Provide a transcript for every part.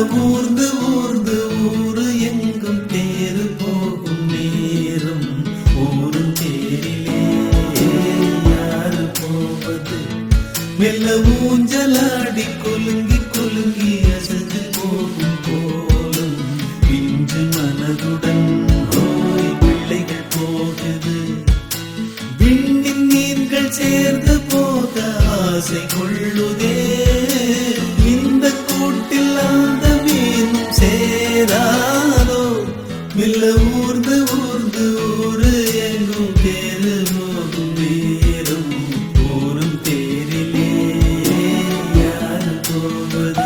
ஊர்ந்து ஊர்ந்து ஊரு எங்கும் தேரு போகும் நேரம் ஊரும் தேரிலே யாரு போவது மெல்ல ஊஞ்சலாடி குலுங்கி குலுங்கி அசந்து போகும் போலும் பிஞ்சு மனதுடன் ஓய் பிள்ளைகள் போகுது விண்ணின் மீன்கள் சேர்ந்து போக ஆசை கொள்ளுதே இந்த கூட்டில் அந்த மீனும் சேராதோ மெல்ல ஊர்ந்து ஊர்ந்து ஊரு எங்கும் தேரு போகும் வீரும் ஊரும் தேரிலே யாரு போவது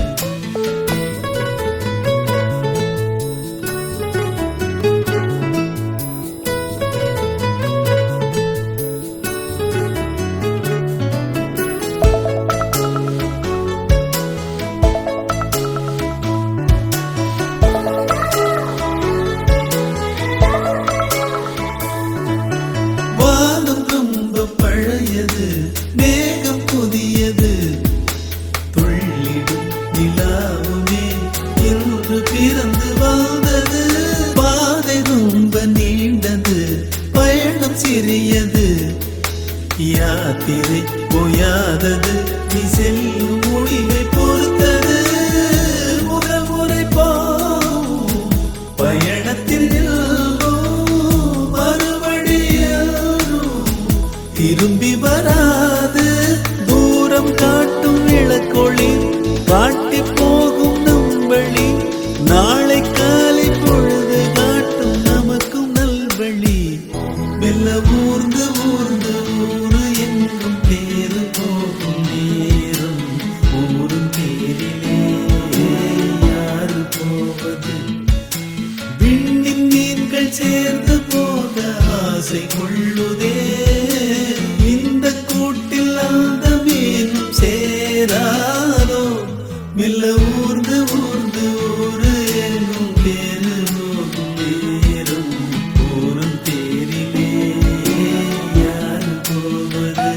வானம் ரொம்ப பழையது மேகம் புதியது துள்ளிடும் நிலாவுமே இன்று பிறந்து வாழ்ந்தது பாதை ரொம்ப நீண்டது பயணம் சிறியது யாத்திரை போயாதது நீ செல்லும் முடிவை பொறுத்தது முதல் முறை போம் பயணத்தில் நில்வோம் மறுபடியும் திரும்பி வராது தூரம் காட்டும் விளக்கொளி காட்டி போகும் நம்பளி நாளை காலை பொழுது காட்டும் நமக்கும் நல்வழி மெல்ல ஊர்ந்து ஊர்ந்து ஊரு எங்கும் தேரு போகும் நேரம் ஊரும் தேரிலே யாரு போவது விண்ணின் மீன்கள் சேர்ந்து போக ஆசை கொள்ளுதே இந்த கூட்டில் அந்த மீனும் சேராதோ மெல்ல ஊர்ந்து ஊர்ந்து ஊரு எங்கும் தேரு போகும் நேரம் ஊரும் தேரிலே யாரு போவது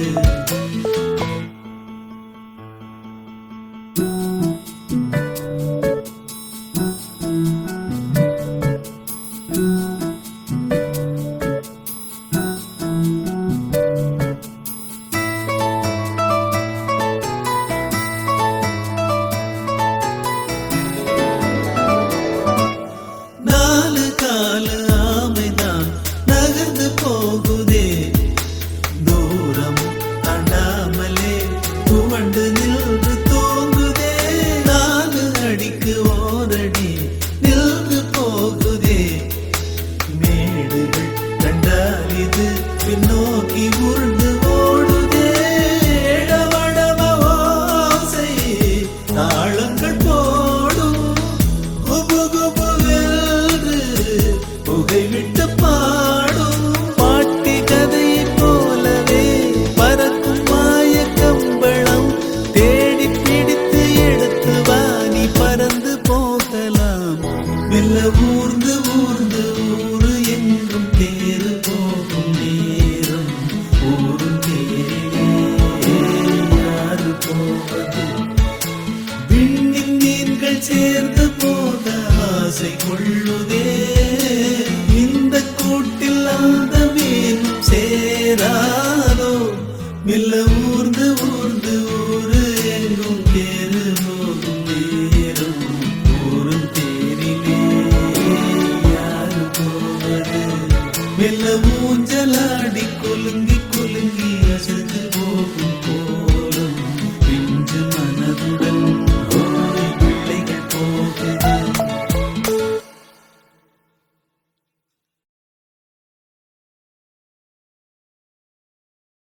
நாலு காலு ஆமைதான் நகர்ந்து போகுதே தூரம் தாண்டாமலே துவண்டு நின்று தூங்குதே நாலு அடிக்கு ஓரடி நின்று போகுதே மேடுகள் கண்டால் இது பின்னோக்கி உருண்டு ஓடுதே எடவடவ ஓசை தாளங்கள் போடும் குபு குபுவென்று புகை விட்டு பாடும் பாட்டி கதையை போலவே பறக்கும் மாய கம்பளம் தேடி பிடித்து எடுத்து வாணி பறந்து போகலாம் மெல்ல ஊர்ந்து ஊர்ந்து ஊரு என்றும் தேரு போகும் நேரம் ஊரும் தேரிலே யாரு போவது விண்ணின் மீன்கள் சேர்ந்து போக ஆசை கொள்ளுதே இந்த கூட்டில் அந்த மீனும் சேராதோ மெல்ல ஊர்ந்து ஊர்ந்து ஊரு எங்கும் தேரு போகும் நேரம் ஊரும் தேரிலே யாரு போவது மெல்ல ஊஞ்சலாடி குலுங்கி